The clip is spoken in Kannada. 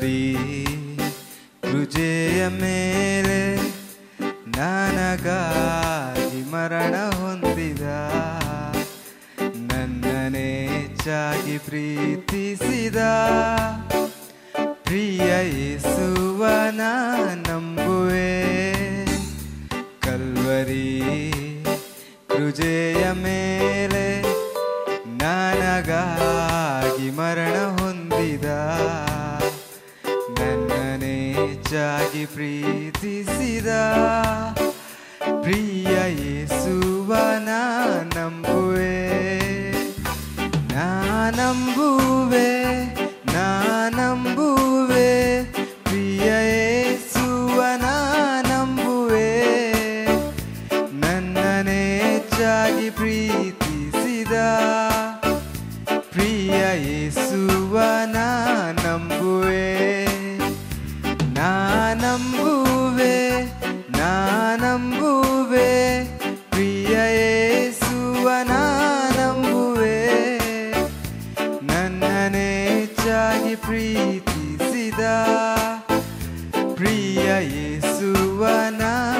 ಕಲ್ವರಿ ಕೃಜೆಯ ಮೇಲೆ ನನಗಾಗಿ ಮರಣ ಹೊಂದಿದ ನನ್ನನೇ ಹೆಚ್ಚಾಗಿ ಪ್ರೀತಿಸಿದ ಪ್ರಿಯ ಯೇಸುವನ ನಂಬುವೆ ಕಲ್ವರಿ ಕೃಜೆಯ ಮೇಲೆ ನನಗಾಗಿ ಮರಣ ಹೊಂದಿದ ನನ್ನನೇ ಹೆಚ್ಚಾಗಿ ಪ್ರೀತಿಸಿದ ಪ್ರಿಯ ಯೇಸುವನ ನಂಬುವೆ ನಾ ನಂಬುವೆ ನಾ ನಂಬುವೆ ಪ್ರಿಯ ಯೇಸುವನ ನಂಬುವೆ ನನ್ನನೇ ಹೆಚ್ಚಾಗಿ ಪ್ರೀತಿಸಿದ ಪ್ರಿಯ ಯೇಸುವನ ನಂಬುವೆ ನಾ ನಂಬುವೆ ನಾ ನಂಬುವೆ ಪ್ರಿಯ ಯೇಸುವನ ನಂಬುವೆ ನನ್ನನೇ ಹೆಚ್ಚಾಗಿ ಪ್ರೀತಿಸಿದ ಪ್ರಿಯ ಯೇಸುವನ